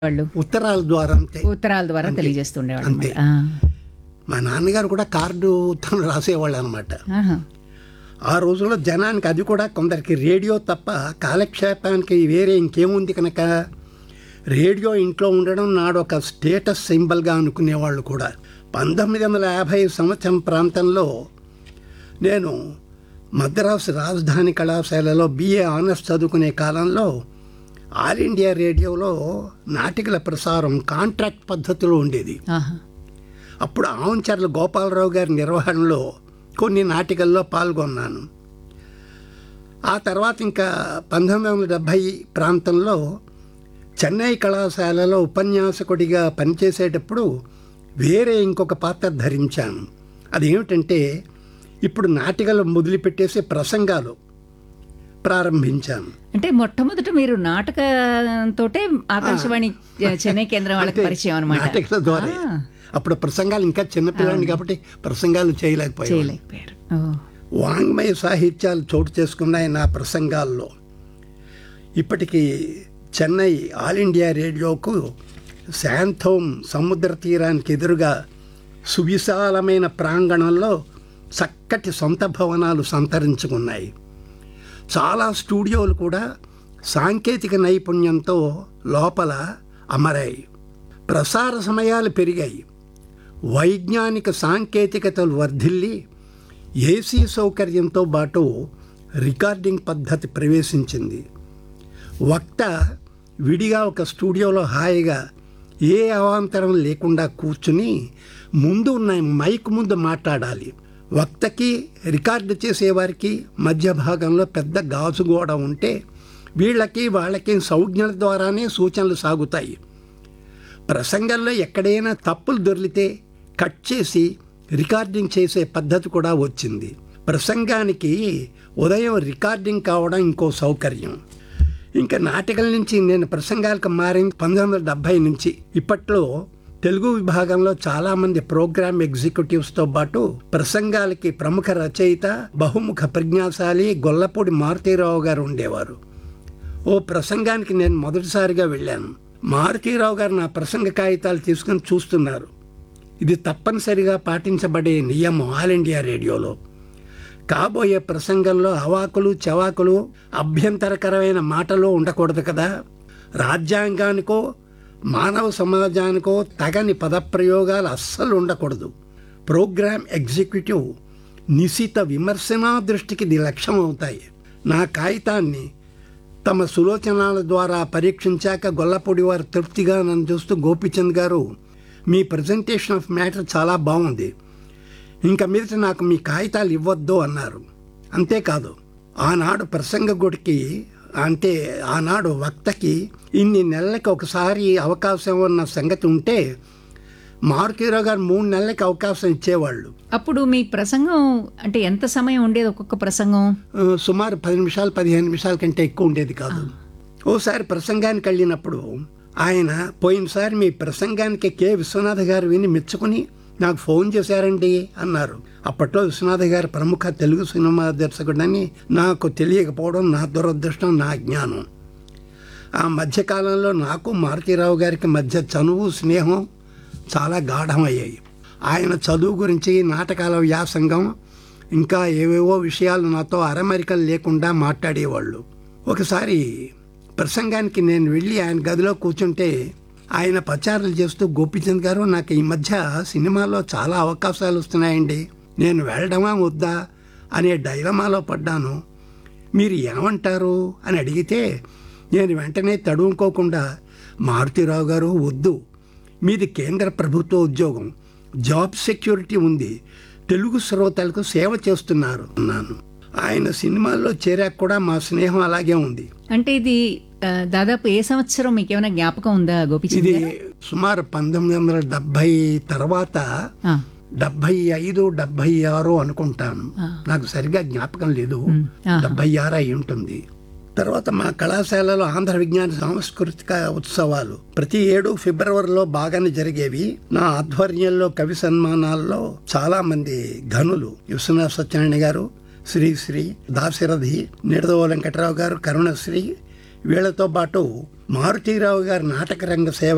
వాళ్ళు ఉత్తరాల ద్వారా అంతే ఉత్తరాల ద్వారా తెలియజేస్తుండేవాళ్ళు అంతే. అన్నమాట. మా నాన్నగారు కూడా కార్డు తను రాసేవాళ్ళు అనమాట ఆ, ఆహా. ఆ రోజుల్లో జనానికి అది కూడా కొందరికి రేడియో తప్ప కాలక్షేపానికి వేరే ఇంకేముంది కనుక రేడియో ఇంట్లో ఉండడం నాడు ఒక స్టేటస్ సింబల్గా అనుకునేవాళ్ళు కూడా పంతొమ్మిది వందల యాభై సంవత్సరం ప్రాంతంలో నేను మద్రాసు రాజధాని కళాశాలలో బిఏ ఆనర్స్ చదువుకునే కాలంలో ఆల్ ఇండియా రేడియోలో నాటికల ప్రసారం కాంట్రాక్ట్ పద్ధతిలో ఉండేది ఆహా. అప్పుడు ఆవంచర్ల గోపాలరావు గారి నిర్వహణలో కొన్ని నాటికల్లో పాల్గొన్నాను ఆ తర్వాత ఇంకా పంతొమ్మిది వందల డెబ్భై ప్రాంతంలో చెన్నై కళాశాలలో ఉపన్యాసకుడిగా పనిచేసేటప్పుడు వేరే ఇంకొక పాత్ర ధరించాను అదేమిటంటే ఇప్పుడు నాటికలు మొదలుపెట్టేసి ప్రసంగాలు ప్రారంభించాను అంటే మొట్టమొదట మీరు నాటకంతోటే ఆకాశవాణి చెన్నై కేంద్రం వాళ్ళకి అంటే పరిచయం అనమాట నాటకాల ద్వారా అప్పుడు ప్రసంగాలు ఇంకా చిన్నపిల్లని కాబట్టి ప్రసంగాలు చేయలేకపోయాను చేయలేకపోయారు ఓ. వాంగ్మయ సాహిత్యాలు చోటు చేసుకున్నాయి నా ప్రసంగాల్లో ఇప్పటికీ చెన్నై ఆల్ ఇండియా రేడియోకు శాంతోం సముద్ర తీరానికి ఎదురుగా సువిశాలమైన ప్రాంగణంలో చక్కటి సొంత భవనాలు సంతరించుకున్నాయి చాలా స్టూడియోలు కూడా సాంకేతిక నైపుణ్యంతో లోపల అమరాయి ప్రసార సమయాలు పెరిగాయి వైజ్ఞానిక సాంకేతికతలు వర్ధిల్లి ఏసీ సౌకర్యంతో పాటు రికార్డింగ్ పద్ధతి ప్రవేశించింది వక్త విడిగా ఒక స్టూడియోలో హాయిగా ఏ అవాంతరం లేకుండా కూర్చుని ముందు ఉన్న మైక్ ముందు మాట్లాడాలి వక్తకి రికార్డు చేసేవారికి మధ్య భాగంలో పెద్ద గాజు గోడ ఉంటే వీళ్ళకి వాళ్ళకి సంజ్ఞల ద్వారానే సూచనలు సాగుతాయి ప్రసంగంలో ఎక్కడైనా తప్పులు దొరికితే కట్ చేసి రికార్డింగ్ చేసే పద్ధతి కూడా వచ్చింది ప్రసంగానికి ఉదయం రికార్డింగ్ కావడం ఇంకో సౌకర్యం ఇంకా నాటకం నుంచి నేను ప్రసంగాలకు మారింది పంతొమ్మిది వందల డెబ్భై నుంచి ఇప్పట్లో తెలుగు విభాగంలో చాలామంది ప్రోగ్రామ్ ఎగ్జిక్యూటివ్స్తో పాటు ప్రసంగాలకి ప్రముఖ రచయిత బహుముఖ ప్రజ్ఞాశాలి గొల్లపూడి మారుతీరావు గారు ఉండేవారు ఓ ప్రసంగానికి నేను మొదటిసారిగా వెళ్ళాను మారుతీరావు గారు నా ప్రసంగ కాగితాలు తీసుకుని చూస్తున్నారు ఇది తప్పనిసరిగా పాటించబడే నియమం ఆల్ ఇండియా రేడియోలో కాబోయే ప్రసంగంలో అవాకులు చవాకులు అభ్యంతరకరమైన మాటలు ఉండకూడదు కదా రాజ్యాంగానికో మానవ సమాజానికో తగని పదప్రయోగాలు అస్సలు ఉండకూడదు ప్రోగ్రామ్ ఎగ్జిక్యూటివ్ నిశిత విమర్శనా దృష్టికి ఇది లక్ష్యం అవుతాయి నా కాగితాన్ని తమ సులోచనాల ద్వారా పరీక్షించాక గొల్లపూడి వారు తృప్తిగా నన్ను చూస్తూ గోపిచంద్ గారు మీ ప్రజెంటేషన్ ఆఫ్ మ్యాటర్ చాలా బాగుంది ఇంకా మీదట నాకు మీ కాగితాలు ఇవ్వద్దు అన్నారు అంతేకాదు ఆనాడు ప్రసంగకుడికి అంటే ఆనాడు వక్తకి ఇన్ని నెలలకి ఒకసారి అవకాశం ఉన్న సంగతి ఉంటే మారుతీరావు గారు మూడు నెలలకి అవకాశం ఇచ్చేవాళ్ళు అప్పుడు మీ ప్రసంగం అంటే ఎంత సమయం ఉండేది ఒక్కొక్క ప్రసంగం ఆ, సుమారు పది నిమిషాలు పదిహేను నిమిషాల కంటే ఎక్కువ ఉండేది కాదు ఓసారి ప్రసంగానికి వెళ్ళినప్పుడు ఆయన పోయినసారి మీ ప్రసంగానికి కె విశ్వనాథ్ గారు విని మెచ్చుకుని నాకు ఫోన్ చేశారండి అన్నారు అప్పట్లో విశ్వనాథ్ గారు ప్రముఖ తెలుగు సినిమా దర్శకుడని నాకు తెలియకపోవడం నా దురదృష్టం నా జ్ఞానం ఆ మధ్యకాలంలో నాకు మారుతీరావు గారికి మధ్య చనువు స్నేహం చాలా గాఢమయ్యాయి ఆయన చదువు గురించి నాటకాల వ్యాసంగం ఇంకా ఏవేవో విషయాలు నాతో అరమరికలు లేకుండా మాట్లాడేవాళ్ళు ఒకసారి ప్రసంగానికి నేను వెళ్ళి ఆయన గదిలో కూర్చుంటే ఆయన ప్రచారాలు చేస్తూ గోపిచంద్ గారు నాకు ఈ మధ్య సినిమాలో చాలా అవకాశాలు వస్తున్నాయండి నేను వెళ్ళడమా వద్దా అనే డైలమాలో పడ్డాను మీరు ఏమంటారు అని అడిగితే నేను వెంటనే తడుముకోకుండా మారుతీరావు గారు వద్దు మీది కేంద్ర ప్రభుత్వ ఉద్యోగం జాబ్ సెక్యూరిటీ ఉంది తెలుగు శ్రోతలకు సేవ చేస్తున్నారు అన్నాను ఆయన సినిమాల్లో చేరాక కూడా మా స్నేహం అలాగే ఉంది అంటే ఇది ఆ, దాదాపు ఏ సంవత్సరం మీకు ఏమైనా జ్ఞాపకం ఉందా గోపిచంద్ ఇది గారు? సుమారు పంతొమ్మిది వందల డెబ్భై తర్వాత ఆ, డెబ్భై ఐదు డెబ్భై ఆరు అనుకుంటాను నాకు సరిగా జ్ఞాపకం లేదు ఆహా. డెబ్భై ఆరు అయి ఉంటుంది తర్వాత మా కళాశాలలో ఆంధ్ర విజ్ఞాన సాంస్కృతిక ఉత్సవాలు ప్రతి ఏడు ఫిబ్రవరిలో బాగానే జరిగేవి నా ఆధ్వర్యంలో కవి సన్మానాల్లో చాలా మంది ఘనులు విశ్వనాథ సత్యనారాయణ గారు శ్రీశ్రీ దాశరథి నిడదవ వెంకటరావు గారు కరుణశ్రీ వీళ్లతో పాటు మారుతీరావు గారి నాటక రంగ సేవ